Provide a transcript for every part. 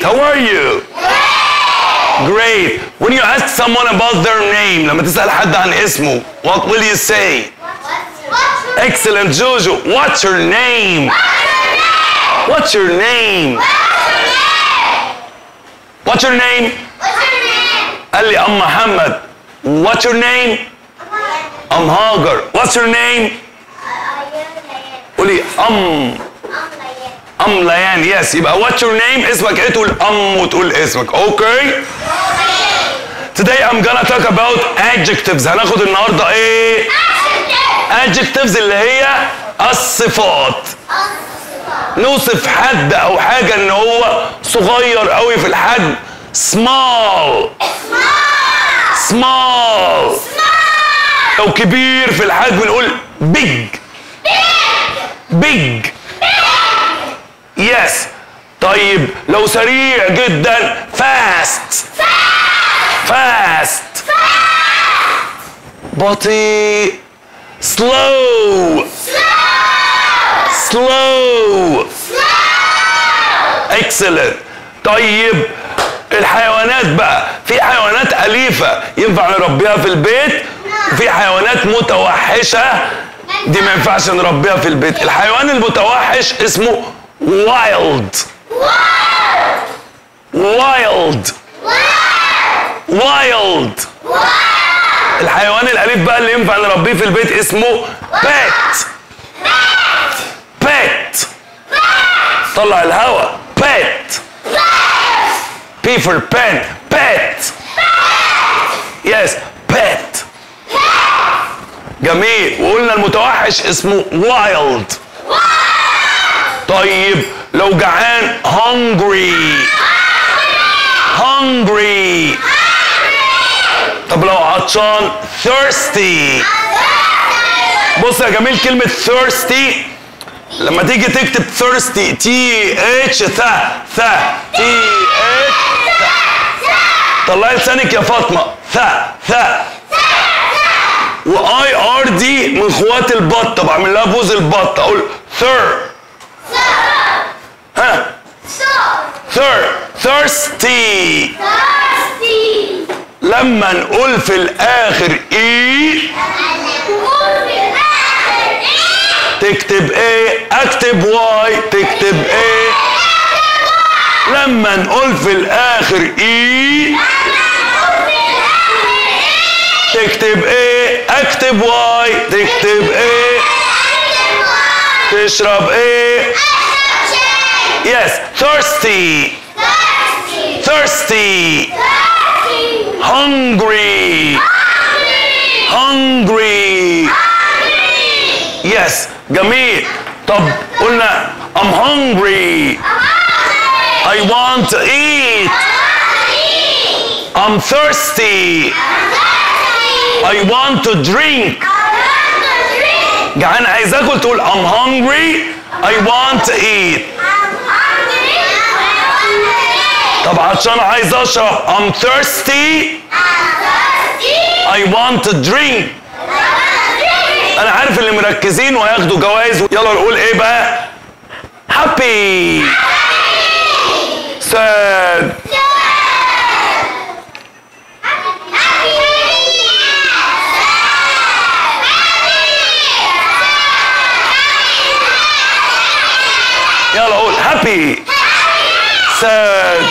how are you great when you ask someone about their name لما تسأل حد عن اسمه what will you say excellent Jojo what's your name what's your name what's your name قال لي ام محمد what's your name ام هاجر what's your name قولي ام ام ليان يس يبقى what's your name اسمك ايه تقول ام وتقول اسمك اوكي today I'm gonna talk about adjectives هناخد النهارده ايه adjectives اللي هي الصفات نوصف حد او حاجه ان هو صغير قوي في الحجم small small لو كبير في الحجم نقول big big يس طيب لو سريع جدا fast fast بطيء slow slow excellent طيب الحيوانات بقى في حيوانات أليفة ينفع نربيها في البيت وفي حيوانات متوحشة دي ما ينفعش نربيها في البيت الحيوان المتوحش اسمه wild wild wild الحيوان الأليف بقى اللي ينفع نربيه في البيت اسمه pet pet طلع الهواء pet P for pen pet yes pet جميل وقلنا المتوحش اسمه wild طيب لو جعان hungry hungry طب لو عطشان thirsty بص يا جميل كلمة thirsty لما تيجي تكتب thirsty T H ثا ثا T H طلعي لسانك يا فاطمة ثا ثا واي ار دي من خوات البطة بعمل لها بوز البطة اقول ثر ها ثر thirsty لما نقول في الاخر اي تكتب ايه اكتب واي تكتب ايه لما نقول في الاخر اي تكتب ايه اكتب واي تكتب ايه تشرب ايه يس thirsty thirsty hungry hungry يس جميل طب قلنا I'm hungry I want to eat I'm thirsty I want to drink جعان عايز اكل تقول I'm hungry I want to eat طب عشان عايز اشرب I'm thirsty I want to drink انا عارف اللي مركزين وهياخدوا جوائز يلا نقول ايه بقى happy sad يلا قول happy sad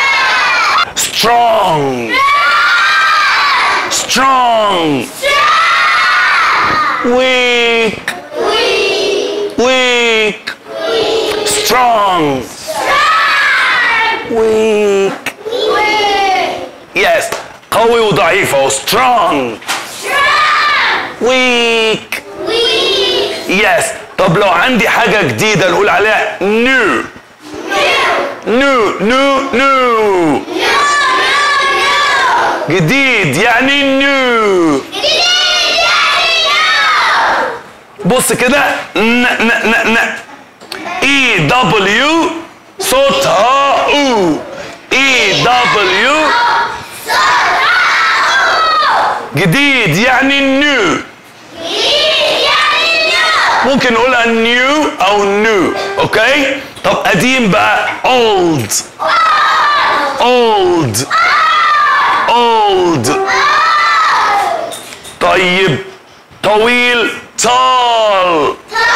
strong strong weak weak strong weak yes قوي وضعيف اهو strong weak yes طب لو عندي حاجة جديدة نقول عليها new new new new جديد يعني new بص كده ن ن ن ن اي دبليو صوتها او اي دبليو جديد يعني نيو ممكن نقولها نيو او نيو اوكي طب قديم بقى old old old طيب طويل tall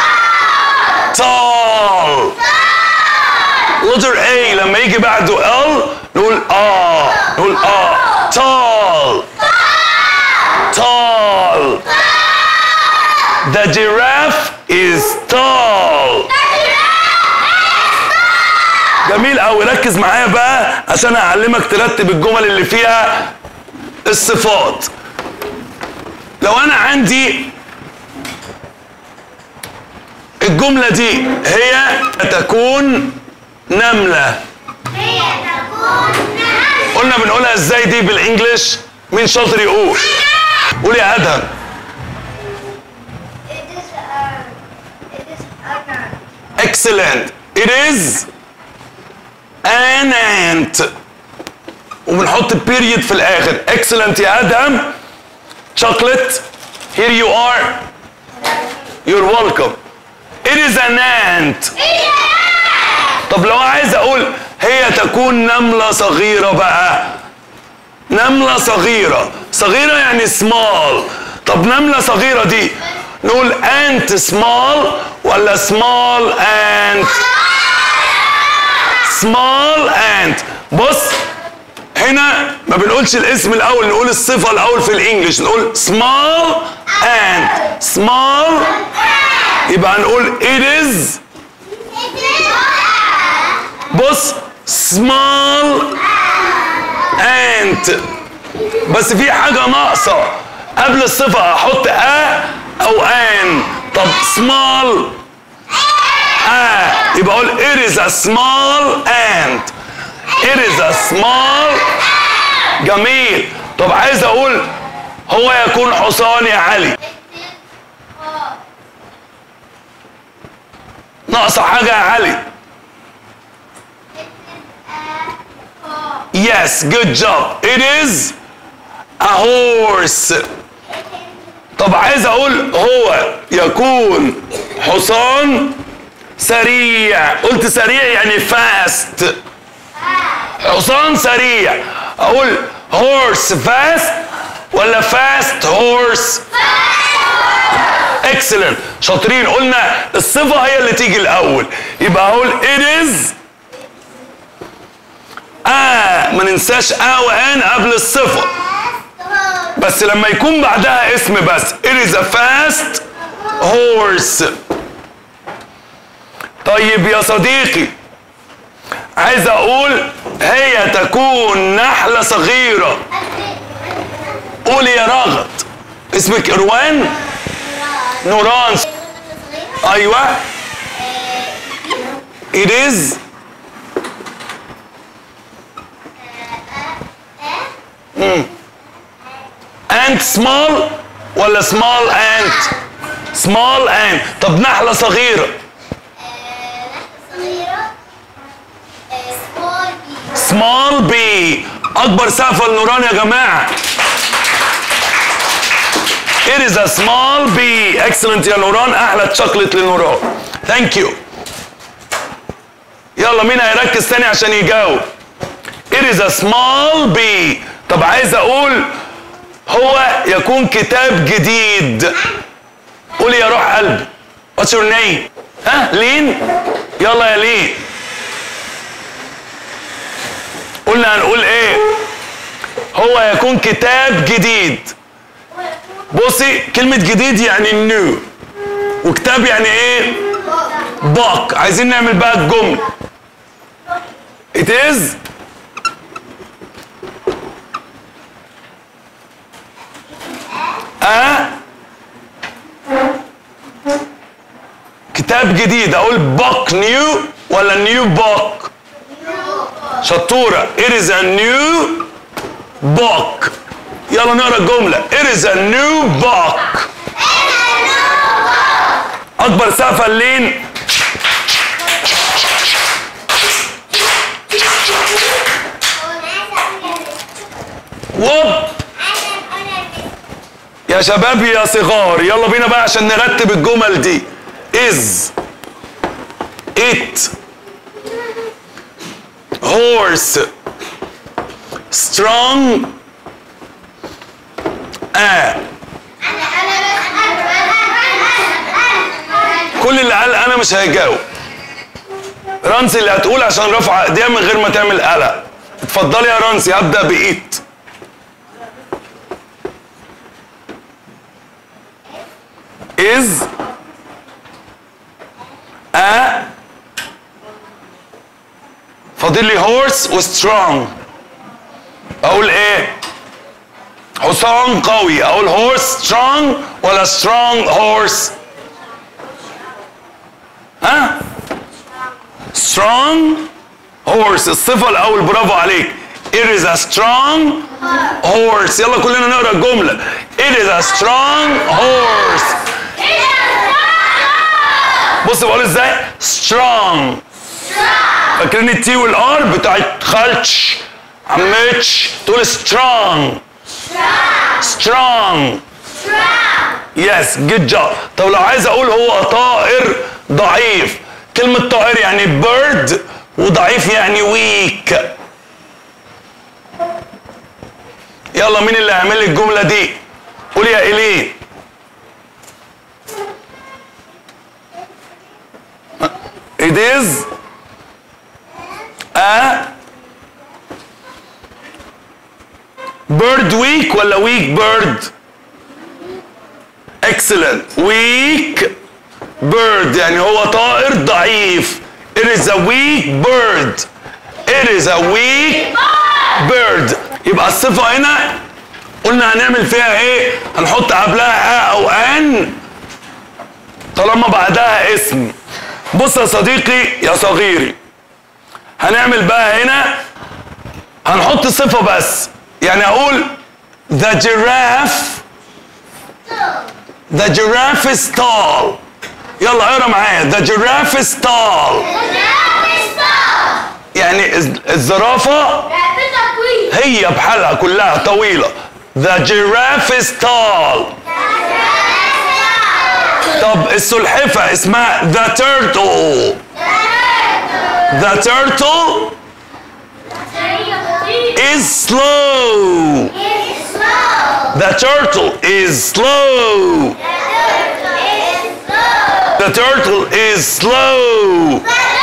tall letter A لما يجي بعده L نقول آه نقول آه tall tall the giraffe is tall جميل قوي ركز معايا بقى عشان اعلمك ترتب الجمل اللي فيها الصفات لو انا عندي الجملة دي هي تكون نملة هي تكون نملة قلنا بنقولها ازاي دي بالانجلش مين شاطر يقول قول يا ادهم It is a it is a ant. excellent it is an ant وبنحط period في الاخر excellent يا ادهم chocolate here you are you're welcome it is an ant طب لو عايز اقول هي تكون نملة صغيرة بقى نملة صغيرة صغيرة يعني small طب نملة صغيرة دي نقول ant small ولا small ant small ant بص هنا ما بنقولش الاسم الاول نقول الصفة الاول في الانجليش نقول small ant small يبقى هنقول it is بص small ant بس في حاجة ناقصة قبل الصفة احط ا او ان طب small ا يبقى اقول it is a small ant it is a small جميل طب عايز اقول هو يكون حصان يا علي ناقصة حاجة يا علي Yes, good job. It is a horse. طب عايز اقول هو يكون حصان سريع قلت سريع يعني fast حصان سريع اقول horse fast ولا fast horse excellent شاطرين قلنا الصفة هي اللي تيجي الاول يبقى اقول it is آه ما ننساش آ وآن قبل الصفة بس لما يكون بعدها اسم بس it is a fast horse طيب يا صديقي عايز اقول هي تكون نحلة صغيرة قول يا رغد اسمك اروان نوران ايوه it is ant small ولا small ant small ant طب نحلة صغيرة small bee أكبر سقفة لنوران يا جماعة It is a small bee excellent يا نوران أحلى تشوكلت لنوران thank you يلا مين هيركز تاني عشان يجاوب It is a small bee طب عايز أقول هو يكون كتاب جديد قولي يا روح قلبي What's your name؟ ها لين؟ يلا يا لين قلنا هنقول ايه؟ هو يكون كتاب جديد بصي كلمة جديد يعني نيو وكتاب يعني ايه؟ book عايزين نعمل بقى الجملة It is a كتاب جديد اقول book new ولا new book شطورة it is a new book يلا نقرا الجملة it is a new book أكبر سقفة اللين وب يا شباب يا صغار يلا بينا بقى عشان نرتب الجمل دي is it horse strong آ كل اللي قال انا مش هيجاوب رانسي اللي هتقول عشان رفع ايديها من غير ما تعمل قلق اتفضلي يا رانسي هبدا بايد is a فاضل لي horse و strong اقول ايه حصان قوي اقول horse strong ولا strong horse ها strong horse الصفة الأول برافو عليك It is a strong horse يلا كلنا نقرا الجملة It is a strong horse بص بقول ازاي strong فاكرين التي والار بتاعت خالتش عمتش تقول strong strong يس جود جوب طب لو عايز اقول هو طائر ضعيف كلمة طائر يعني بيرد وضعيف يعني ويك يلا مين اللي هيعمل لي الجملة دي قول يا إيلين It is a bird week ولا weak bird excellent weak bird يعني هو طائر ضعيف it is a weak bird it is a weak bird يبقى الصفة هنا قلنا هنعمل فيها ايه هنحط قبلها ا او ان طالما بعدها اسم بص يا صديقي يا صغيري هنعمل بقى هنا هنحط صفة بس يعني اقول the giraffe the giraffe is tall يلا اقرا معايا the giraffe is tall يعني الز- الزرافة هي بحالها كلها طويلة the giraffe is tall طب السلحفة اسمها the turtle the turtle is slow the turtle is slow the turtle is slow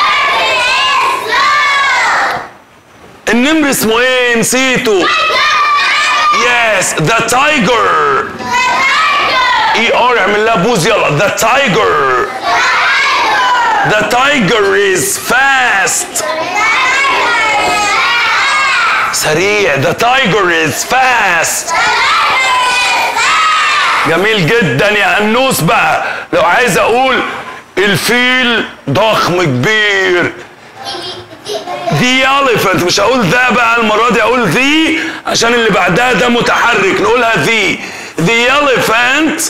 النمر اسمه ايه نسيته yes the tiger اي ار اعمل لها بوز يلا the tiger the tiger is fast سريع the tiger is fast جميل جدا يا انوس بقى لو عايز اقول الفيل ضخم كبير the elephant مش هقول ذا بقى المرة دي اقول ذي عشان اللي بعدها ده متحرك نقولها ذي the elephant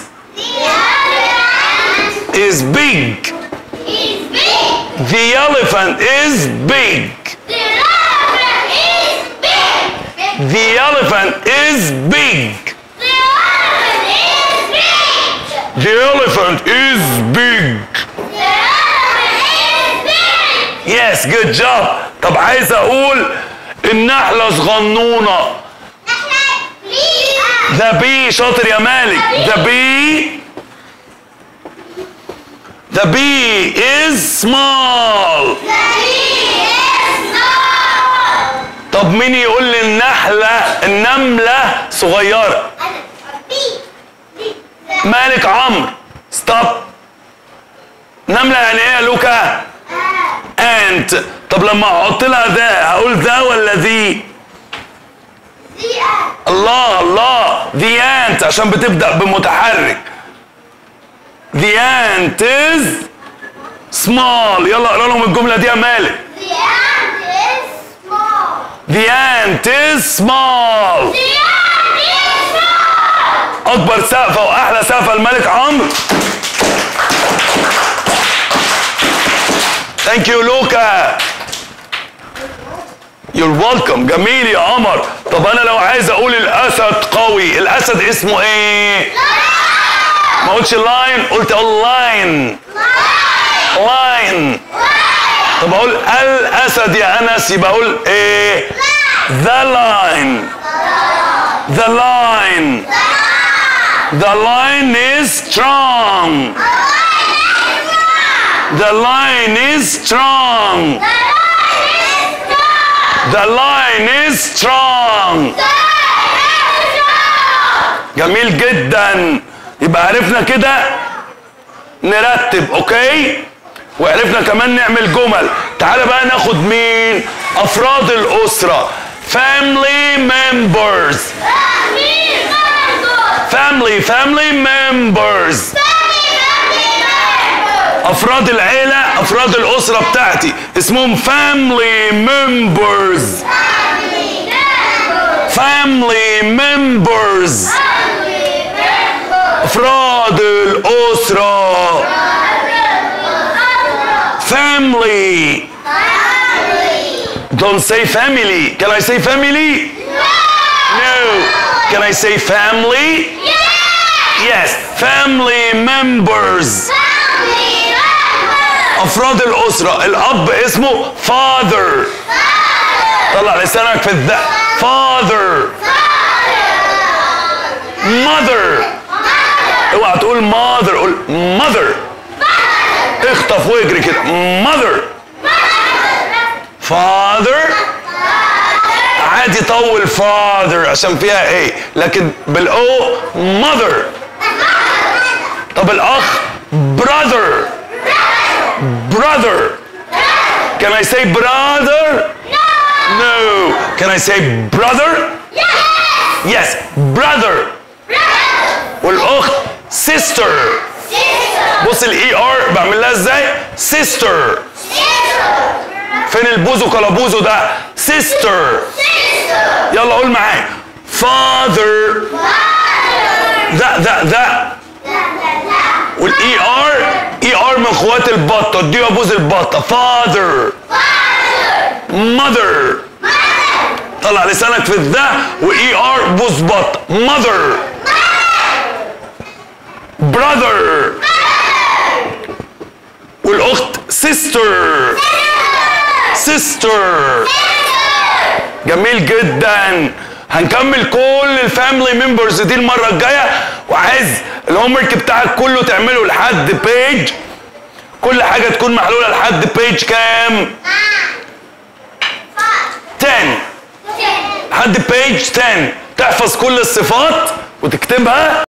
is big the elephant is big the elephant is big the elephant is big yes good job طب عايز اقول النحلة صغنونة the bee شاطر يا مالك the bee the bee is small طب مين يقول لي النحلة النملة صغيرة مالك عمرو ستوب نملة يعني ايه يا لوكا انت طب لما احط لها ذا هقول ذا ولا ذي الله الله the ant عشان بتبدأ بمتحرك the ant is small يلا اقرا لهم الجملة دي يا مالك the ant is small اكبر سقفة واحلى سقفة الملك عمرو ثانك يو لوكا You're welcome جميل يا قمر طب انا لو عايز اقول الاسد قوي الاسد اسمه ايه ما قلتش لاين قلت اقول لاين لاين طب اقول الاسد يا انس يبقى اقول ايه The line. The line. The line is strong. The line is strong. The line is strong. جميل جدا يبقى عرفنا كده نرتب اوكي وعرفنا كمان نعمل جمل تعالى بقى ناخد مين افراد الاسره family members family family members افراد العيله افراد الاسره بتاعتي اسمهم family members family members افراد الاسره family don't say family can i say family no can i say family yes family members افراد الاسره الاب اسمه father طلع لسانك في الذ father mother اوعى تقول mother قول mother اخطف واجري كده mother father عادي طول father عشان فيها ايه لكن بالاو mother طب الاخ brother brother can I say brother no can I say brother yes brother والاخت sister بص الاي ار بعمل لها ازاي sister فين البوزو كلابوزو ده sister يلا قول معايا father ذا ذا ذا والاي ار اي ار من اخوات البطه اديه ابوز البطه father mother طلع لسانك في الذا واي ار بوز بطه mother brother والاخت sister sister جميل جدا هنكمل كل الفاميلي ممبرز دي المره الجايه وعايز الهوم ورك بتاعك كله تعمله لحد بيج كل حاجه تكون محلوله لحد بيج كام 10 لحد بيج 10 تحفظ كل الصفات وتكتبها